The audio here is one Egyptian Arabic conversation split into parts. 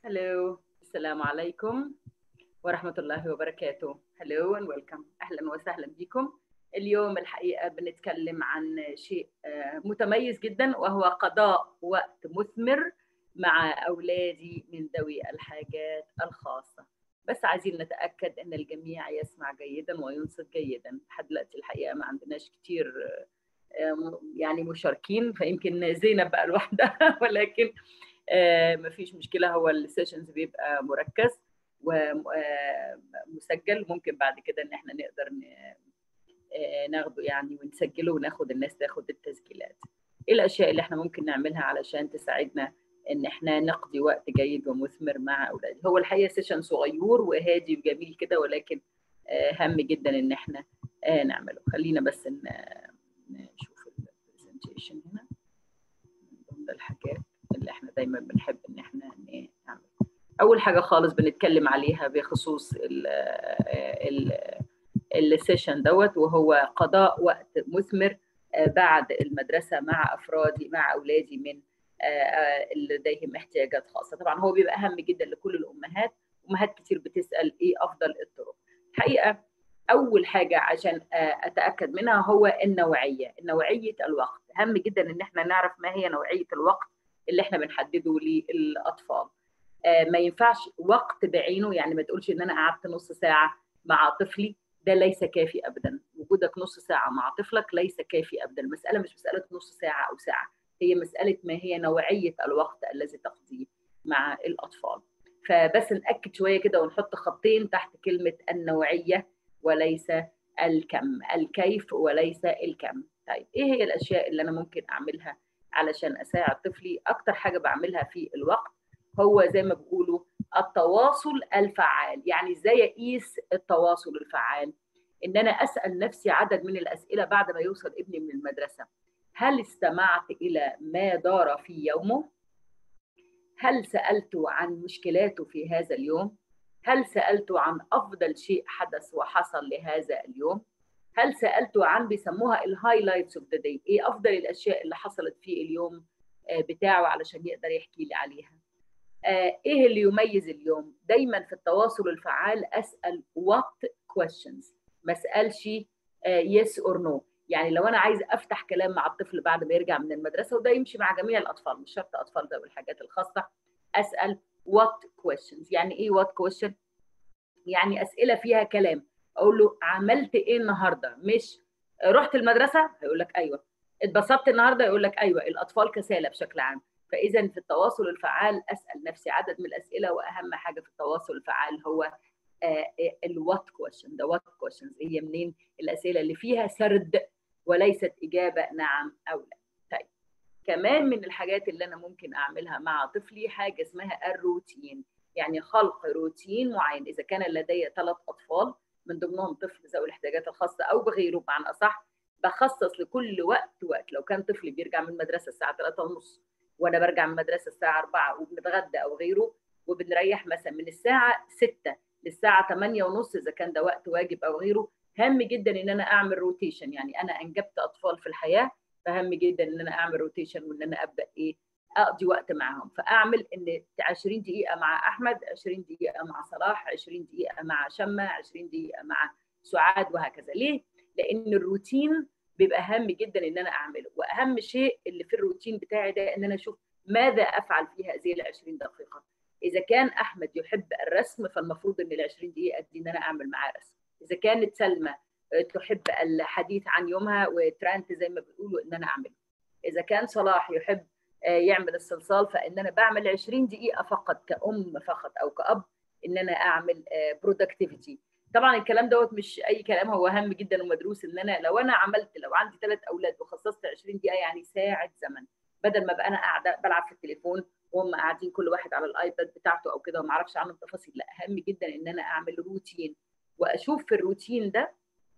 Hello, السلام عليكم ورحمة الله وبركاته. Hello and welcome. أهلا وسهلا بكم. اليوم الحقيقة بنتكلم عن شيء متميز جدا وهو قضاء وقت مثمر مع أولادي من ذوي الحاجات الخاصة. بس عايزين نتأكد أن الجميع يسمع جيدا وينصت جيدا. لحد دلوقتي الحقيقة ما عندناش كتير يعني مشاركين فيمكن زينب بقى لوحدها ولكن ما فيش مشكلة هو السيشنز بيبقى مركز ومسجل ممكن بعد كده ان احنا نقدر ناخده يعني ونسجله وناخد الناس تاخد التسجيلات ايه الاشياء اللي احنا ممكن نعملها علشان تساعدنا ان احنا نقضي وقت جيد ومثمر مع اولادي هو الحقيقه سيشن صغير وهادي وجميل كده ولكن هام جدا ان احنا نعمله خلينا بس نشوف البرزنتيشن هنا من ضمن الحاجات اللي احنا دايما بنحب ان احنا نعمل اول حاجه خالص بنتكلم عليها بخصوص السيشن دوت وهو قضاء وقت مثمر بعد المدرسه مع افرادي مع اولادي من اللي لديهم احتياجات خاصه طبعا هو بيبقى اهم جدا لكل الامهات امهات كتير بتسال ايه افضل الطرق الحقيقه اول حاجه عشان اتاكد منها هو النوعيه نوعيه الوقت اهم جدا ان احنا نعرف ما هي نوعيه الوقت اللي احنا بنحدده للاطفال ما ينفعش وقت بعينه يعني ما تقولش ان انا قعدت نص ساعه مع طفلي ده ليس كافي ابدا وجودك نص ساعه مع طفلك ليس كافي ابدا المساله مش مساله نص ساعه او ساعه هي مساله ما هي نوعيه الوقت الذي تقضيه مع الاطفال فبس ناكد شويه كده ونحط خطين تحت كلمه النوعيه وليس الكم الكيف وليس الكم طيب ايه هي الاشياء اللي انا ممكن اعملها علشان اساعد طفلي اكتر حاجه بعملها في الوقت هو زي ما بيقولوا التواصل الفعال يعني ازاي اقيس التواصل الفعال ان انا اسال نفسي عدد من الاسئله بعد ما يوصل ابني من المدرسه هل استمعت الى ما دار في يومه هل سالته عن مشكلاته في هذا اليوم هل سالته عن افضل شيء حدث وحصل لهذا اليوم هل سالته عن بيسموها الهايلايتس اوف ذا داي ايه افضل الاشياء اللي حصلت في اليوم بتاعه علشان يقدر يحكي لي عليها ايه اللي يميز اليوم دايما في التواصل الفعال اسال what questions ما اسالش yes or no يعني لو انا عايز افتح كلام مع الطفل بعد ما يرجع من المدرسه وده يمشي مع جميع الاطفال مش شرط اطفال ذوي الحاجات الخاصه اسال what questions يعني ايه what question يعني اسئله فيها كلام اقول له عملت ايه النهارده مش رحت المدرسه هيقول لك ايوه اتبسطت النهارده يقول لك ايوه الاطفال كسالى بشكل عام فاذا في التواصل الفعال اسال نفسي عدد من الاسئله واهم حاجه في التواصل الفعال هو الوات كويشن ده وات كويشنز هي منين الاسئله اللي فيها سرد وليست اجابه نعم او لا طيب كمان من الحاجات اللي انا ممكن اعملها مع طفلي حاجه اسمها الروتين يعني خلق روتين معين اذا كان لدي ثلاث اطفال من ضمنهم طفل ذوي الاحتياجات الخاصه او بغيره بمعنى اصح بخصص لكل وقت وقت لو كان طفلي بيرجع من المدرسه الساعه 3 ونص وانا برجع من المدرسه الساعه 4 وبنتغدى او غيره وبنريح مثلا من الساعه 6 للساعه 8 ونص اذا كان ده وقت واجب او غيره هام جدا ان انا اعمل روتيشن يعني انا انجبت اطفال في الحياه فهم جدا ان انا اعمل روتيشن وان انا ابدا ايه اقضي وقت معاهم فاعمل ان 20 دقيقه مع احمد 20 دقيقه مع صلاح 20 دقيقه مع شمه 20 دقيقه مع سعاد وهكذا ليه لان الروتين بيبقى هام جدا ان انا اعمله واهم شيء اللي في الروتين بتاعي ده ان انا اشوف ماذا افعل في هذه ال 20 دقيقه اذا كان احمد يحب الرسم فالمفروض ان ال 20 دقيقه دي ان انا اعمل معاه رسم اذا كانت سلمى تحب الحديث عن يومها وترانت زي ما بيقولوا ان انا اعمله اذا كان صلاح يحب يعمل الصلصال فان انا بعمل 20 دقيقه فقط كأم فقط او كأب ان انا اعمل برودكتيفيتي طبعا الكلام دوت مش اي كلام هو هام جدا ومدروس ان انا لو انا عملت لو عندي ثلاث اولاد وخصصت 20 دقيقه يعني ساعه زمن بدل ما بقى انا قاعده بلعب في التليفون وهم قاعدين كل واحد على الايباد بتاعته او كده وما اعرفش عنهم تفاصيل لا اهم جدا ان انا اعمل روتين واشوف في الروتين ده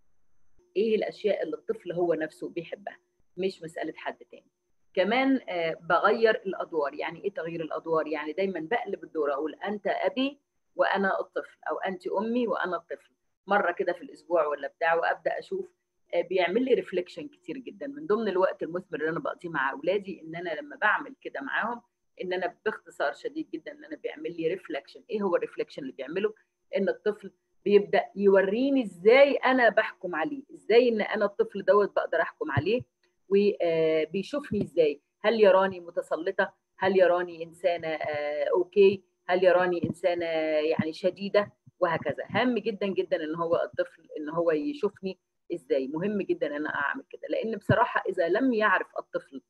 ايه الاشياء اللي الطفل هو نفسه بيحبها مش مساله حد تاني كمان آه بغير الادوار يعني ايه تغيير الادوار يعني دايما بقلب الدور اقول انت ابي وانا الطفل او انت امي وانا الطفل مره كده في الاسبوع ولا بتاع وابدا اشوف آه بيعمل لي ريفليكشن كتير جدا من ضمن الوقت المثمر اللي انا بقضيه مع اولادي ان انا لما بعمل كده معاهم ان انا باختصار شديد جدا ان انا بيعمل لي ريفلكشن ايه هو الريفلكشن اللي بيعمله ان الطفل بيبدا يوريني ازاي انا بحكم عليه ازاي ان انا الطفل دوت بقدر احكم عليه وبيشوفني ازاي هل يراني متسلطه هل يراني انسانه اوكي هل يراني انسانه يعني شديده وهكذا هام جدا جدا ان هو الطفل ان هو يشوفني ازاي مهم جدا ان انا اعمل كده لان بصراحه اذا لم يعرف الطفل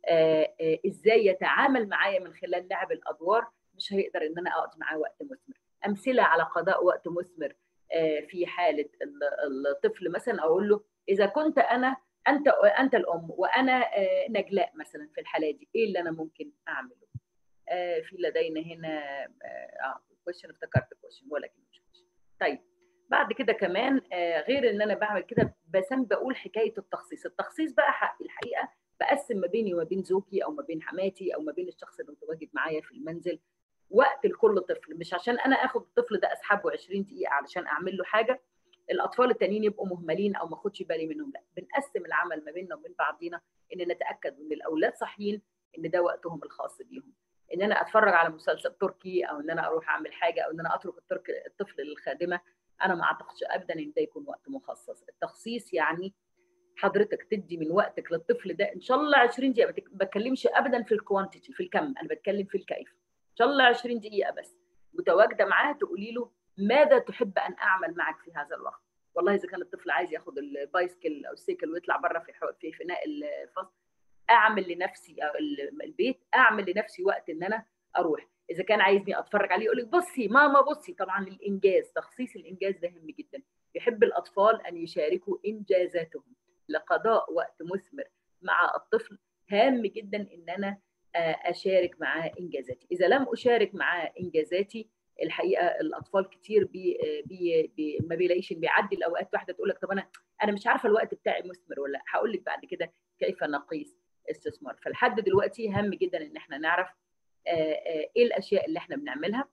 ازاي يتعامل معايا من خلال لعب الادوار مش هيقدر ان انا اقضي معاه وقت مثمر امثله على قضاء وقت مثمر في حاله الطفل مثلا اقول له اذا كنت انا انت انت الام وانا نجلاء مثلا في الحاله دي ايه اللي انا ممكن اعمله في لدينا هنا اه كويشن افتكرت كويشن ولكن مش كويشن طيب بعد كده كمان غير ان انا بعمل كده بسم بقول حكايه التخصيص التخصيص بقى حق الحقيقه بقسم ما بيني وما بين زوجي او ما بين حماتي او ما بين الشخص اللي متواجد معايا في المنزل وقت لكل طفل مش عشان انا اخد الطفل ده اسحبه 20 دقيقه علشان اعمل له حاجه الاطفال التانيين يبقوا مهملين او ما اخدش بالي منهم لا بنقسم العمل ما بيننا وبين بعضينا ان نتاكد ان الاولاد صاحيين ان ده وقتهم الخاص بيهم ان انا اتفرج على مسلسل تركي او ان انا اروح اعمل حاجه او ان انا اترك الترك الطفل للخادمه انا ما اعتقدش ابدا ان ده يكون وقت مخصص التخصيص يعني حضرتك تدي من وقتك للطفل ده ان شاء الله 20 دقيقه ما بتكلمش ابدا في الكوانتيتي في الكم انا بتكلم في الكيف ان شاء الله 20 دقيقه بس متواجده معاه تقولي له ماذا تحب ان اعمل معك في هذا الوقت والله اذا كان الطفل عايز ياخد البايسكل او السيكل ويطلع بره في في فناء الفصل اعمل لنفسي او البيت اعمل لنفسي وقت ان انا اروح اذا كان عايزني اتفرج عليه يقول لك بصي ماما بصي طبعا الانجاز تخصيص الانجاز ده مهم جدا يحب الاطفال ان يشاركوا انجازاتهم لقضاء وقت مثمر مع الطفل هام جدا ان انا اشارك معاه انجازاتي اذا لم اشارك معاه انجازاتي الحقيقه الاطفال كتير بي بي بي ما بيلاقيش بيعدي الاوقات واحده تقول لك طب انا انا مش عارفه الوقت بتاعي مثمر ولا هقول لك بعد كده كيف نقيس استثمار فلحد دلوقتي هام جدا ان احنا نعرف ايه الاشياء اللي احنا بنعملها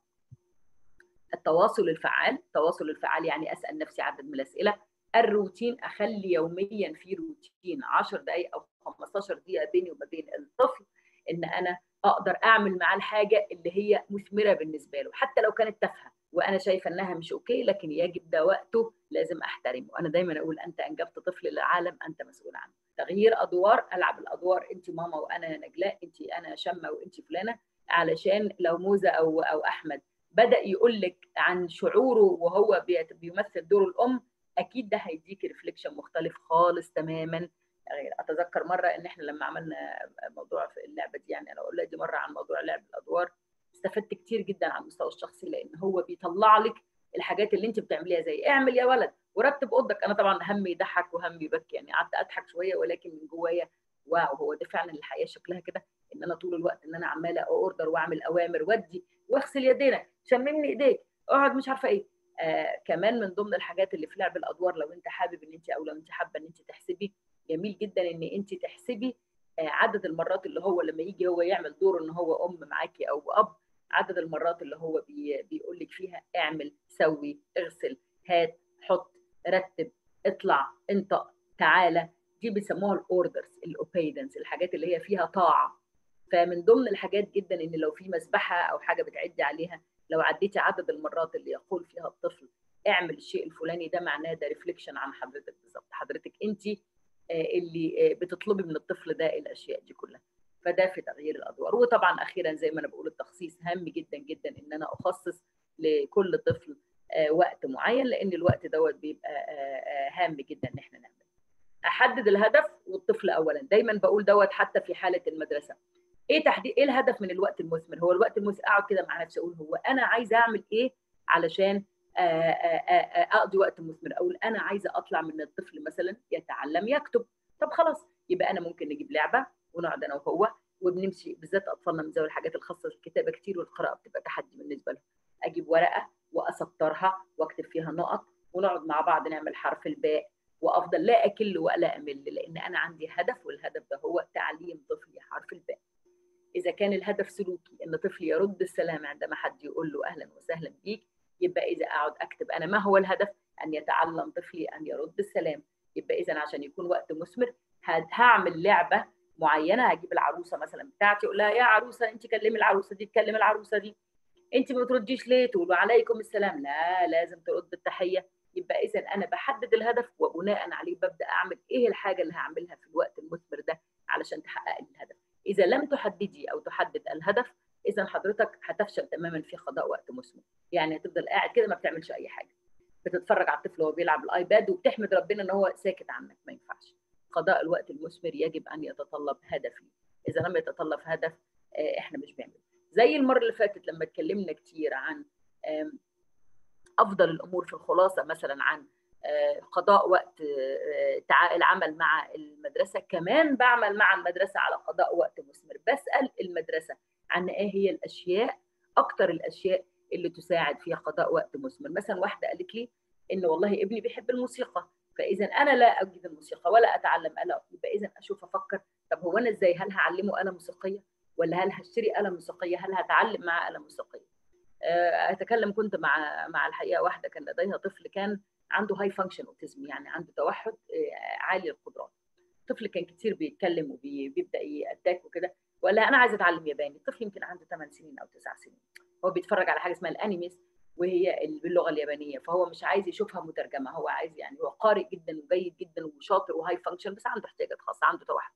التواصل الفعال التواصل الفعال يعني اسال نفسي عدد من الاسئله الروتين اخلي يوميا في روتين 10 دقائق او 15 دقيقه بيني وما بين الطفل ان انا اقدر اعمل معاه الحاجه اللي هي مثمره بالنسبه له حتى لو كانت تافهه وانا شايفه انها مش اوكي لكن يجب ده وقته لازم احترمه انا دايما اقول انت انجبت طفل للعالم انت مسؤول عنه تغيير ادوار العب الادوار انت ماما وانا نجلاء انت انا شمه وانت فلانه علشان لو موزه او او احمد بدا يقول لك عن شعوره وهو بيمثل دور الام اكيد ده هيديك ريفليكشن مختلف خالص تماما غير اتذكر مره ان احنا لما عملنا موضوع في اللعبه دي يعني انا اقول دي مره عن موضوع لعب الادوار استفدت كتير جدا على المستوى الشخصي لان هو بيطلع لك الحاجات اللي انت بتعمليها زي اعمل يا ولد ورتب اوضتك انا طبعا همي يضحك وهمي يبكي يعني قعدت اضحك شويه ولكن من جوايا واو هو ده فعلا الحياه شكلها كده ان انا طول الوقت ان انا عماله اوردر واعمل اوامر ودي واغسل يدينك شممني ايديك اقعد مش عارفه ايه آه كمان من ضمن الحاجات اللي في لعب الادوار لو انت حابب ان انت او لو انت حابه ان انت تحسبي جميل جدا ان انت تحسبي آه عدد المرات اللي هو لما يجي هو يعمل دور ان هو ام معاكي او اب عدد المرات اللي هو بي بيقول لك فيها اعمل سوي اغسل هات حط رتب اطلع انطق تعالى دي بيسموها الاوردرز الاوبيدنس الحاجات اللي هي فيها طاعه فمن ضمن الحاجات جدا ان لو في مسبحه او حاجه بتعدي عليها لو عديتي عدد المرات اللي يقول فيها الطفل اعمل الشيء الفلاني ده معناه ده ريفليكشن عن حضرتك بالظبط حضرتك انت اللي بتطلبي من الطفل ده الاشياء دي كلها فده في تغيير الادوار وطبعا اخيرا زي ما انا بقول التخصيص هام جدا جدا ان انا اخصص لكل طفل وقت معين لان الوقت دوت بيبقى هام جدا ان احنا نعمل احدد الهدف والطفل اولا دايما بقول دوت حتى في حاله المدرسه ايه تحديد ايه الهدف من الوقت المثمر هو الوقت المثمر اقعد كده مع نفسي اقول هو انا عايزه اعمل ايه علشان اقضي وقت مثمر او انا عايزه اطلع من الطفل مثلا يتعلم يكتب طب خلاص يبقى انا ممكن نجيب لعبه ونقعد انا وهو وبنمشي بالذات اطفالنا من ذوي الحاجات الخاصه بالكتابه كتير والقراءه بتبقى تحدي بالنسبه لهم اجيب ورقه واسطرها واكتب فيها نقط ونقعد مع بعض نعمل حرف الباء وافضل لا اكل ولا امل لان انا عندي هدف والهدف ده هو تعليم طفلي حرف الباء اذا كان الهدف سلوكي ان طفلي يرد السلام عندما حد يقول له اهلا وسهلا بيك يبقى اذا اقعد اكتب انا ما هو الهدف ان يتعلم طفلي ان يرد السلام يبقى اذا عشان يكون وقت مثمر هعمل لعبه معينه هجيب العروسه مثلا بتاعتي اقول لها يا عروسه انت كلمي العروسه دي تكلم العروسه دي انت ما بترديش ليه تقول وعليكم السلام لا لازم ترد التحيه يبقى اذا انا بحدد الهدف وبناء عليه ببدا اعمل ايه الحاجه اللي هعملها في الوقت المثمر ده علشان تحقق لي الهدف اذا لم تحددي او تحدد الهدف اذا حضرتك هتفشل تماما في قضاء وقت مثمر يعني هتفضل قاعد كده ما بتعملش اي حاجه بتتفرج على الطفل وهو بيلعب الايباد وبتحمد ربنا ان هو ساكت عنك ما ينفعش قضاء الوقت المثمر يجب ان يتطلب هدف اذا لم يتطلب هدف احنا مش بنعمل زي المره اللي فاتت لما اتكلمنا كتير عن افضل الامور في الخلاصه مثلا عن قضاء وقت العمل مع المدرسه كمان بعمل مع المدرسه على قضاء وقت مثمر بسال المدرسه عن ايه هي الاشياء اكتر الاشياء اللي تساعد في قضاء وقت مثمر مثلا واحده قالت لي ان والله ابني بيحب الموسيقى فاذا انا لا اجيد الموسيقى ولا اتعلم اله يبقى اذا اشوف افكر طب هو انا ازاي هل هعلمه اله موسيقيه ولا هل هشتري اله موسيقيه هل هتعلم معاه اله موسيقيه اتكلم كنت مع مع الحقيقه واحده كان لديها طفل كان عنده هاي فانكشن اوتيزم يعني عنده توحد عالي القدرات طفل كان كتير بيتكلم وبيبدا يأتاك وكده ولا انا عايزه اتعلم ياباني الطفل يمكن عنده 8 سنين او 9 سنين هو بيتفرج على حاجه اسمها الانيميز وهي باللغه اليابانيه فهو مش عايز يشوفها مترجمه هو عايز يعني هو قارئ جدا وجيد جدا وشاطر وهاي فانكشن بس عنده احتياجات خاصه عنده توحد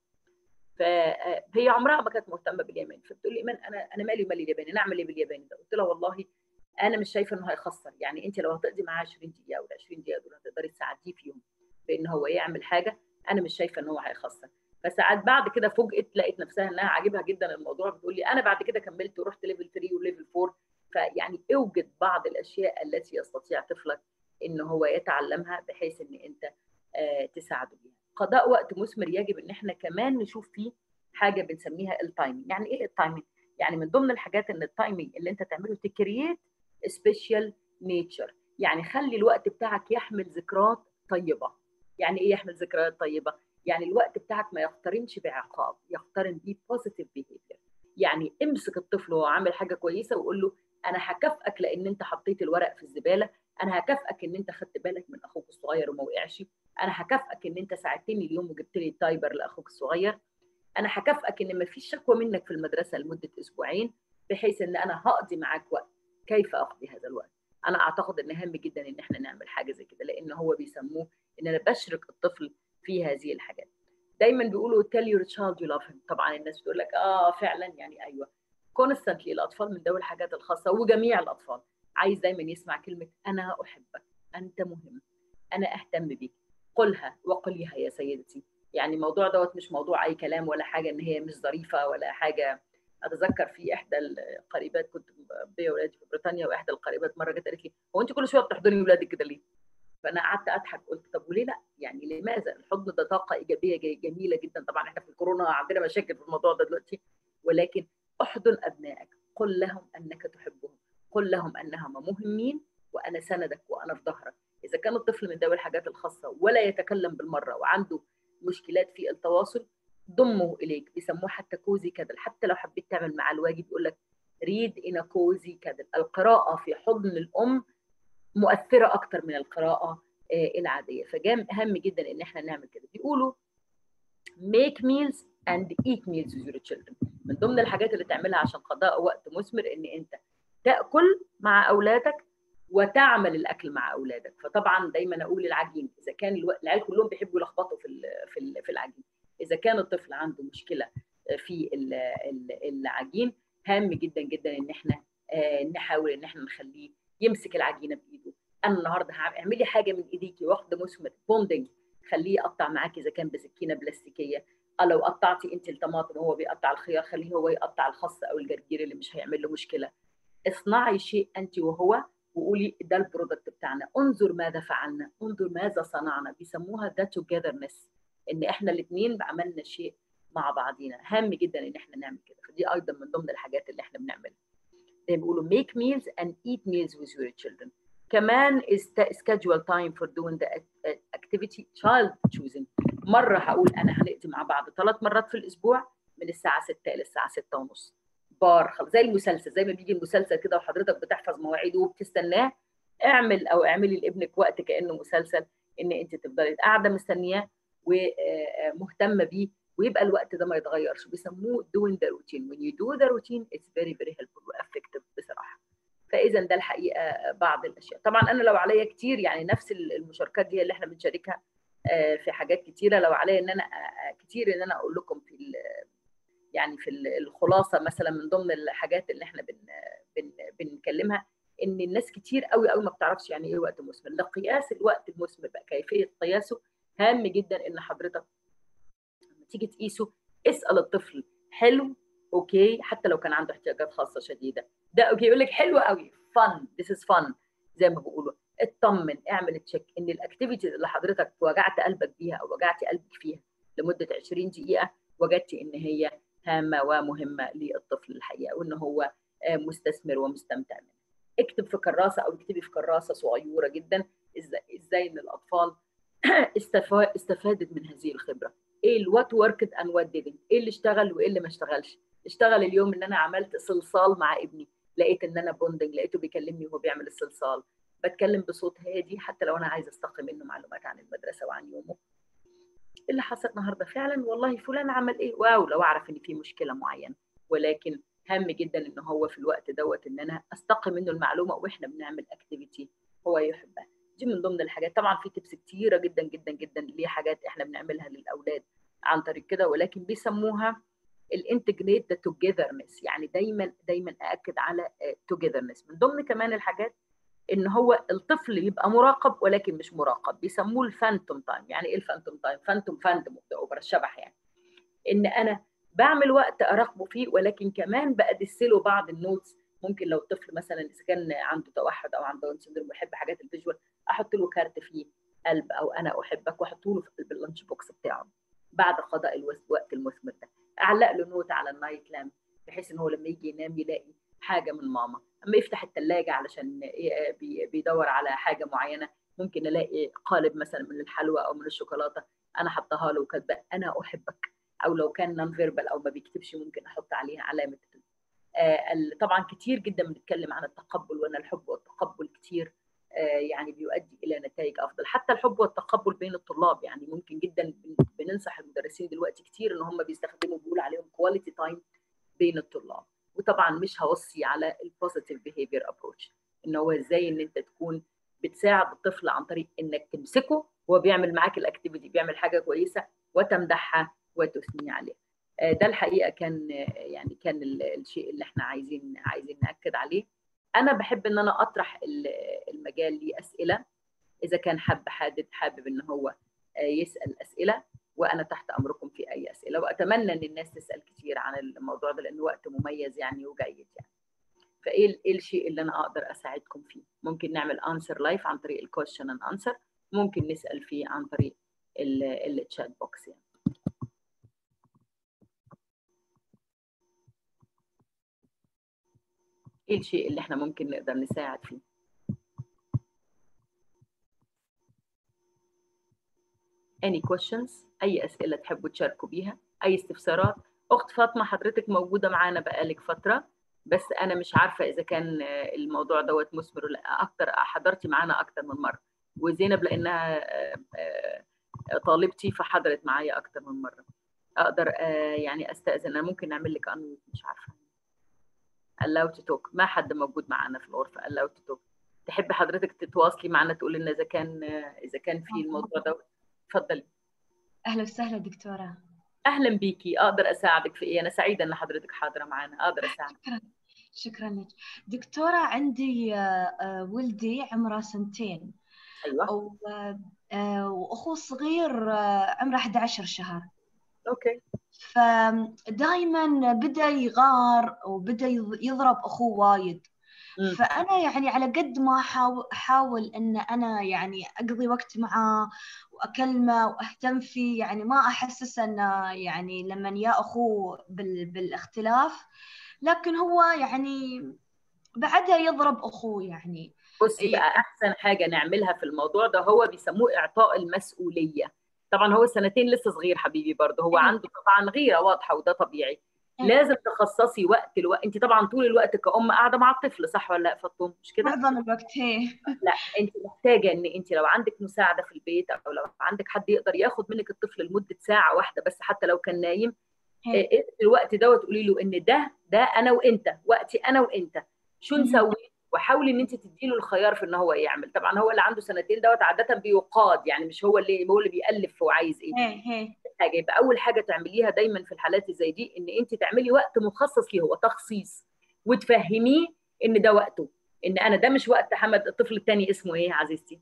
فهي عمرها ما كانت مهتمه بالياباني فبتقول لي ايمان انا انا مالي ومالي الياباني نعمل ايه بالياباني ده قلت لها والله انا مش شايفه انه هيخسر يعني انت لو هتقضي معاه 20 دقيقه ولا 20 دقيقه دول هتقدري تساعديه فيهم بان هو يعمل حاجه انا مش شايفه ان هو هيخسر فساعات بعد كده فوجئت لقيت نفسها انها عاجبها جدا الموضوع بتقول لي انا بعد كده كملت ورحت ليفل 3 وليفل 4 فيعني اوجد بعض الاشياء التي يستطيع طفلك ان هو يتعلمها بحيث ان انت آه تساعده بيها قضاء وقت مثمر يجب ان احنا كمان نشوف فيه حاجه بنسميها التايمينج يعني ايه التايمينج يعني من ضمن الحاجات ان التايمينج اللي انت تعمله تكريت سبيشال نيتشر يعني خلي الوقت بتاعك يحمل ذكريات طيبه يعني ايه يحمل ذكريات طيبه يعني الوقت بتاعك ما يقترنش بعقاب يقترن بيه بوزيتيف بيهيفير يعني امسك الطفل وهو عامل حاجه كويسه وقول له انا هكافئك لان انت حطيت الورق في الزباله انا هكافئك ان انت خدت بالك من اخوك الصغير وما وقعش انا هكافئك ان انت ساعدتني اليوم وجبت لي تايبر لاخوك الصغير انا هكافئك ان ما فيش شكوى منك في المدرسه لمده اسبوعين بحيث ان انا هقضي معاك وقت كيف اقضي هذا الوقت انا اعتقد ان هام جدا ان احنا نعمل حاجه زي كده لان هو بيسموه ان انا بشرك الطفل في هذه الحاجات دايما بيقولوا tell your child you love him طبعا الناس بتقول لك اه فعلا يعني ايوه كونستنتلي الاطفال من ذوي الحاجات الخاصه وجميع الاطفال عايز دايما يسمع كلمه انا احبك انت مهم انا اهتم بيك قلها وقليها يا سيدتي يعني الموضوع دوت مش موضوع اي كلام ولا حاجه ان هي مش ظريفه ولا حاجه اتذكر في احدى القريبات كنت بيا ولادي في بريطانيا واحدى القريبات مره جت قالت لي هو انت كل شويه بتحضني ولادك كده ليه؟ فانا قعدت اضحك قلت طب وليه لا؟ يعني لماذا؟ الحضن ده طاقه ايجابيه جميله جدا طبعا احنا في الكورونا عندنا مشاكل في الموضوع ده دلوقتي ولكن احضن ابنائك قل لهم انك تحبهم قل لهم انهم مهمين وانا سندك وانا في ظهرك اذا كان الطفل من ذوي الحاجات الخاصه ولا يتكلم بالمره وعنده مشكلات في التواصل ضمه اليك بيسموه حتى كوزي كدل حتى لو حبيت تعمل معاه الواجب يقول لك ريد ان كوزي كدل القراءه في حضن الام مؤثره اكتر من القراءه العاديه فجام اهم جدا ان احنا نعمل كده بيقولوا make meals and eat meals with your children من ضمن الحاجات اللي تعملها عشان قضاء وقت مثمر ان انت تاكل مع اولادك وتعمل الاكل مع اولادك فطبعا دايما اقول العجين اذا كان العيال كلهم بيحبوا يلخبطوا في في في العجين اذا كان الطفل عنده مشكله في العجين هام جدا جدا ان احنا نحاول ان احنا نخليه يمسك العجينه بايده انا النهارده اعملي حاجه من ايديكي واخده مثمر بوندنج خليه يقطع معاكي اذا كان بسكينه بلاستيكيه أو لو قطعتي انت الطماطم وهو بيقطع الخيار خليه هو يقطع الخس او الجرجير اللي مش هيعمل له مشكله اصنعي شيء انت وهو وقولي ده البرودكت بتاعنا انظر ماذا فعلنا انظر ماذا صنعنا بيسموها ده توجذرنس ان احنا الاثنين عملنا شيء مع بعضينا هام جدا ان احنا نعمل كده فدي ايضا من ضمن الحاجات اللي احنا بنعملها زي ما بيقولوا make meals and eat meals with your children كمان is schedule time for doing the activity child choosing مره هقول انا هنقضي مع بعض ثلاث مرات في الاسبوع من الساعه 6 الى الساعه 6 ونص بار خلاص زي المسلسل زي ما بيجي المسلسل كده وحضرتك بتحفظ مواعيده وبتستناه اعمل او اعملي لابنك وقت كانه مسلسل ان انت تفضلي قاعده مستنياه ومهتمه بيه ويبقى الوقت ده ما يتغيرش بيسموه doing the routine when you do the routine it's very very helpful وeffective بصراحه فاذا ده الحقيقه بعض الاشياء طبعا انا لو عليا كتير يعني نفس المشاركات دي اللي احنا بنشاركها في حاجات كتيره لو عليا ان انا كتير ان انا اقول لكم في يعني في الخلاصه مثلا من ضمن الحاجات اللي احنا بن بن بنكلمها ان الناس كتير قوي قوي ما بتعرفش يعني ايه وقت مثمر لقياس الوقت المثمر بقى كيفيه قياسه هام جدا ان حضرتك لما تيجي تقيسه اسال الطفل حلو اوكي حتى لو كان عنده احتياجات خاصه شديده ده اوكي يقول لك حلو قوي فن ذس از فن زي ما بيقولوا اطمن اعمل تشيك ان الاكتيفيتيز اللي حضرتك وجعت قلبك بيها او وجعتي قلبك فيها لمده 20 دقيقه وجدتي ان هي هامه ومهمه للطفل الحقيقه وان هو مستثمر ومستمتع منها اكتب في كراسه او اكتبي في كراسه صغيره جدا ازاي ازاي ان الاطفال استفادت من هذه الخبره ايه الوات وركت اند وات didn't ايه اللي اشتغل وايه اللي ما اشتغلش اشتغل اليوم ان انا عملت صلصال مع ابني لقيت ان انا بوندنج لقيته بيكلمني وهو بيعمل الصلصال بتكلم بصوت هادي حتى لو انا عايزه استقي منه معلومات عن المدرسه وعن يومه اللي حصل النهارده فعلا والله فلان عمل ايه واو لو اعرف ان في مشكله معينه ولكن هام جدا ان هو في الوقت دوت ان انا استقي منه المعلومه واحنا بنعمل اكتيفيتي هو يحبها دي من ضمن الحاجات طبعا في تبس كتيره جدا جدا جدا ليه حاجات احنا بنعملها للاولاد عن طريق كده ولكن بيسموها الانتجريت ذا توجذرنس يعني دايما دايما ااكد على توجذرنس من ضمن كمان الحاجات ان هو الطفل يبقى مراقب ولكن مش مراقب بيسموه الفانتوم تايم يعني ايه الفانتوم تايم فانتوم فاندم اوبرا الشبح يعني ان انا بعمل وقت اراقبه فيه ولكن كمان بادسله بعض النوتس ممكن لو الطفل مثلا اذا كان عنده توحد او عنده داون سندروم ويحب حاجات الفيجوال احط له كارت فيه قلب او انا احبك واحطه له في قلب اللانش بوكس بتاعه بعد قضاء الوقت المثمر ده اعلق له نوت على النايت لامب بحيث ان هو لما يجي ينام يلاقي حاجه من ماما اما يفتح الثلاجه علشان بيدور على حاجه معينه ممكن الاقي قالب مثلا من الحلوى او من الشوكولاته انا حطها له وكاتبه انا احبك او لو كان نون فيربال او ما بيكتبش ممكن احط عليها علامه آه طبعا كتير جدا بنتكلم عن التقبل وان الحب والتقبل كتير آه يعني بيؤدي الى نتائج افضل حتى الحب والتقبل بين الطلاب يعني ممكن جدا بننصح المدرسين دلوقتي كتير ان هم بيستخدموا بيقول عليهم كواليتي تايم بين الطلاب وطبعا مش هوصي على البوزيتيف بيهيفير ابروتش ان هو ازاي ان انت تكون بتساعد الطفل عن طريق انك تمسكه وهو بيعمل معاك الاكتيفيتي بيعمل حاجه كويسه وتمدحها وتثني عليها ده الحقيقه كان يعني كان الشيء اللي احنا عايزين عايزين ناكد عليه انا بحب ان انا اطرح المجال لاسئله اذا كان حب حادث حابب ان هو يسال اسئله وانا تحت امركم في اي اسئله واتمنى ان الناس تسال كتير عن الموضوع ده لانه وقت مميز يعني وجيد يعني فايه ايه الشيء اللي انا اقدر اساعدكم فيه ممكن نعمل انسر لايف عن طريق الكويشن اند انسر ممكن نسال فيه عن طريق التشات بوكس يعني ايه الشيء اللي احنا ممكن نقدر نساعد فيه any questions اي اسئله تحبوا تشاركوا بيها اي استفسارات اخت فاطمه حضرتك موجوده معانا بقالك فتره بس انا مش عارفه اذا كان الموضوع دوت مثمر ولا اكتر حضرتي معانا اكتر من مره وزينب لانها طالبتي فحضرت معايا اكتر من مره اقدر يعني استاذن انا ممكن اعمل لك انميوت مش عارفه allow to talk ما حد موجود معانا في الغرفه allow to talk تحبي حضرتك تتواصلي معنا تقول لنا اذا كان اذا كان في الموضوع ده اتفضلي اهلا وسهلا دكتوره اهلا بيكي اقدر اساعدك في ايه انا سعيده ان حضرتك حاضره معنا اقدر اساعدك شكرا شكرا لك دكتوره عندي ولدي عمره سنتين ايوه واخوه الصغير عمره 11 شهر اوكي فدائما بدا يغار وبدا يضرب اخوه وايد فانا يعني على قد ما احاول ان انا يعني اقضي وقت معاه واكلمه واهتم فيه يعني ما احسس انه يعني لما يا اخوه بالاختلاف لكن هو يعني بعدها يضرب اخوه يعني بصي بقى احسن حاجه نعملها في الموضوع ده هو بيسموه اعطاء المسؤوليه طبعا هو سنتين لسه صغير حبيبي برضه هو عنده طبعا غيره واضحه وده طبيعي لازم تخصصي وقت الوقت انت طبعا طول الوقت كأم قاعده مع الطفل صح ولا لا فطوم مش كده معظم الوقت هي لا انت محتاجه ان انت لو عندك مساعده في البيت او لو عندك حد يقدر ياخد منك الطفل لمده ساعه واحده بس حتى لو كان نايم إيه الوقت دوت تقولي له ان ده ده انا وانت وقتي انا وانت شو نسوي وحاولي ان انت تدي له الخيار في ان هو يعمل طبعا هو اللي عنده سنتين دوت عاده بيقاد يعني مش هو اللي هو اللي بيالف هو عايز ايه هي هي حاجه يبقى اول حاجه تعمليها دايما في الحالات اللي زي دي ان انت تعملي وقت مخصص ليه هو تخصيص وتفهميه ان ده وقته ان انا ده مش وقت حمد الطفل الثاني اسمه ايه عزيزتي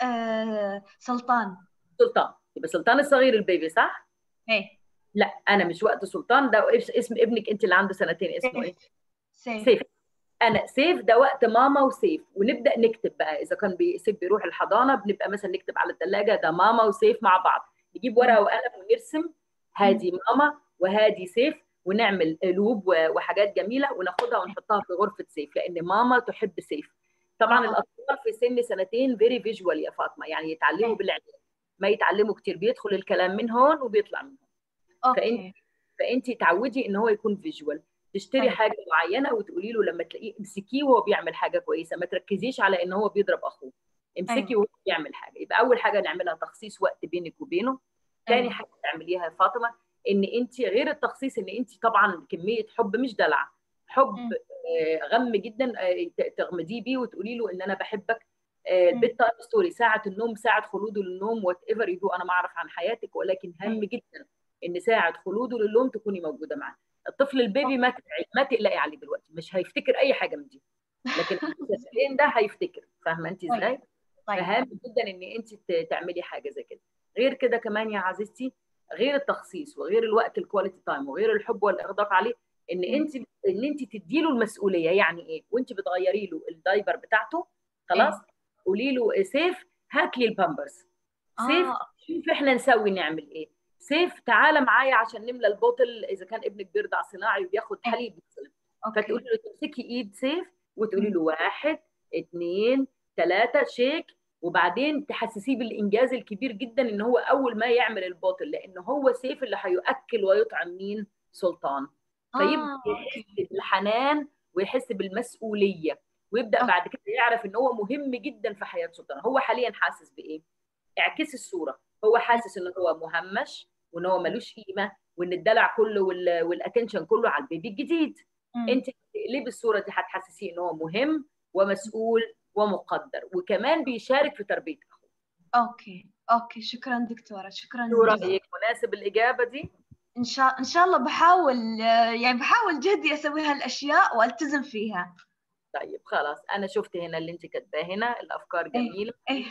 آه سلطان سلطان يبقى سلطان الصغير البيبي صح هي لا انا مش وقت سلطان ده اسم ابنك انت اللي عنده سنتين اسمه ايه سيف سيف انا سيف ده وقت ماما وسيف ونبدا نكتب بقى اذا كان بي- سيف بيروح الحضانه بنبقى مثلا نكتب على الثلاجه ده ماما وسيف مع بعض نجيب ورقه وقلم ونرسم هادي ماما وهادي سيف ونعمل قلوب و- وحاجات جميله وناخدها ونحطها في غرفه سيف لان ماما تحب سيف طبعا آه. الاطفال في سن سنتين فيري فيجوال يا فاطمه يعني يتعلموا بالعينين ما يتعلموا كتير بيدخل الكلام من هون وبيطلع من هون اوكي فانت تعودي ان هو يكون فيجوال تشتري طيب. حاجه معينه وتقولي له لما تلاقيه امسكيه وهو بيعمل حاجه كويسه ما تركزيش على ان هو بيضرب اخوه امسكي أيوة. وهو بيعمل حاجه يبقى اول حاجه نعملها تخصيص وقت بينك وبينه ثاني أيوة. حاجه تعمليها يا فاطمه ان انت غير التخصيص ان انت طبعا كميه حب مش دلع حب مم. آه، غم جدا آه، ت- تغمديه بيه وتقولي له ان انا بحبك مم. البيت تايم ستوري ساعه النوم ساعه خلوده للنوم وات ايفر يدو انا ما اعرف عن حياتك ولكن هام أيوة. جدا ان ساعه خلوده للنوم تكوني موجوده معاه الطفل البيبي ما تقلقي ما تقلقي عليه دلوقتي مش هيفتكر اي حاجه من دي لكن السنتين ده هيفتكر فاهمه انت طيب. ازاي؟ طيب فهام جدا ان انت ت- تعملي حاجه زي كده غير كده كمان يا عزيزتي غير التخصيص وغير الوقت الكواليتي تايم وغير الحب والاغداق عليه ان مم. انت ان انت تدي له المسؤوليه يعني ايه وانت بتغيري له الدايبر بتاعته خلاص قولي له سيف هات لي البامبرز سيف آه. شوف احنا نسوي نعمل ايه سيف تعالى معايا عشان نملى البوتل اذا كان ابنك بيرضع صناعي وبياخد إيه. حليب مثلا اوكي فتقولي له تمسكي ايد سيف وتقولي مم. له واحد اثنين ثلاثة شيك وبعدين تحسسيه بالانجاز الكبير جدا ان هو اول ما يعمل البوتل لان هو سيف اللي هيؤكل ويطعم مين سلطان فيبدا آه. يحس بالحنان ويحس بالمسؤوليه ويبدا أوكي. بعد كده يعرف ان هو مهم جدا في حياه سلطان هو حاليا حاسس بايه اعكس الصوره هو حاسس ان هو مهمش وان هو ملوش قيمه وان الدلع كله وال- والاتنشن كله على البيبي الجديد مم. انت تقلبي الصوره دي هتحسسيه ان هو مهم ومسؤول ومقدر وكمان بيشارك في تربيه اخوه اوكي اوكي شكرا دكتوره شكرا شو جزيلا. رايك مناسب الاجابه دي ان شاء ان شاء الله بحاول آه، يعني بحاول جهدي اسوي هالاشياء والتزم فيها طيب خلاص انا شفت هنا اللي انت كاتباه هنا الافكار جميله ايه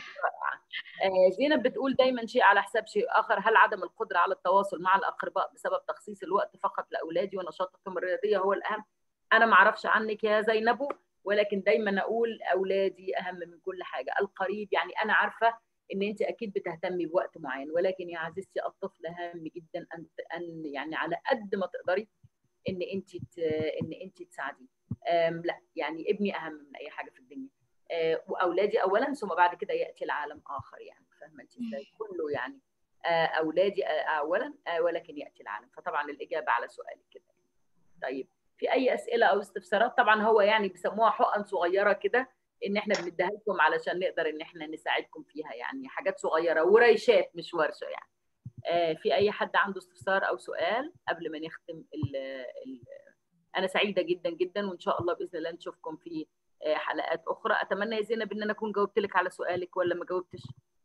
آه، زينب بتقول دايما شيء على حساب شيء اخر هل عدم القدره على التواصل مع الاقرباء بسبب تخصيص الوقت فقط لاولادي ونشاطهم الرياضيه هو الاهم انا ما اعرفش عنك يا زينب ولكن دايما اقول اولادي اهم من كل حاجه القريب يعني انا عارفه ان انت اكيد بتهتمي بوقت معين ولكن يا عزيزتي الطفل هام جدا ان ان يعني على قد ما تقدري ان انت ت- ان انت تساعديه أم، لا يعني ابني اهم من اي حاجه في الدنيا آه، واولادي اولا ثم بعد كده ياتي العالم اخر يعني فاهمه انت ازاي كله يعني آه، اولادي آه، اولا آه، ولكن ياتي العالم فطبعا الاجابه على سؤالك كده طيب في اي اسئله او استفسارات طبعا هو يعني بيسموها حقن صغيره كده ان احنا بنديها لكم علشان نقدر ان احنا نساعدكم فيها يعني حاجات صغيره وريشات مش ورشه يعني آه، في اي حد عنده استفسار او سؤال قبل ما نختم ال ال انا سعيده جدا جدا وان شاء الله باذن الله نشوفكم في آه، حلقات اخرى اتمنى يا زينب ان انا اكون جاوبت لك على سؤالك ولا ما جاوبتش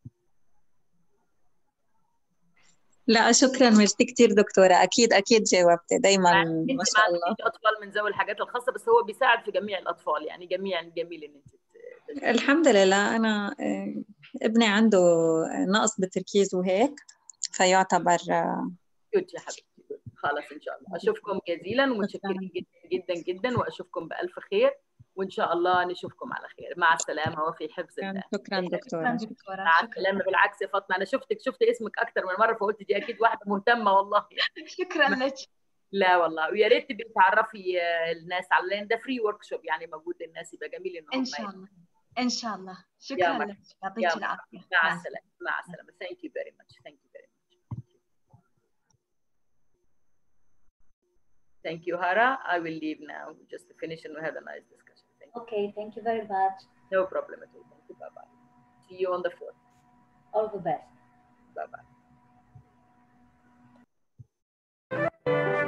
لا شكرا ميرسي كثير دكتورة أكيد أكيد جاوبت دايما انت ما ما شاء الله عندكيش اطفال من ذوي الحاجات الخاصه بس هو بيساعد في جميع الاطفال يعني جميع جميل ان انت ت- الحمد لله أنا آه، ابني عنده نقص بالتركيز وهيك فيعتبر آه، كيوت يا حبيبتي كيوت. خلاص ان شاء الله اشوفكم جزيلا ومتشكرين جدا جدا جدا واشوفكم بالف خير وان شاء الله نشوفكم على خير مع السلامه وفي حفظ الله شكرا شكرا دكتورة دكتوره مع شكرا السلامه بالعكس يا فاطمه انا شفتك شفت اسمك اكتر من مره فقلت دي اكيد واحده مهتمه والله شكرا لك لا والله ويا ريت تبقي تعرفي آه، الناس على لان ده فري ورك شوب يعني موجود للناس يبقى جميل ان هم ان شاء الله ان شاء الله شكرا مرحبا. لك يعطيك يا العافيه مع السلامه مع السلامه ثانك يو فيري ماتش ثانك يو فيري ماتش Thank you, Hara. I will leave now just to finish and we have a nice discussion. Thank you. Okay, thank you very much. No problem at all. Thank you. Bye bye. See you on the 4th. All the best. Bye bye.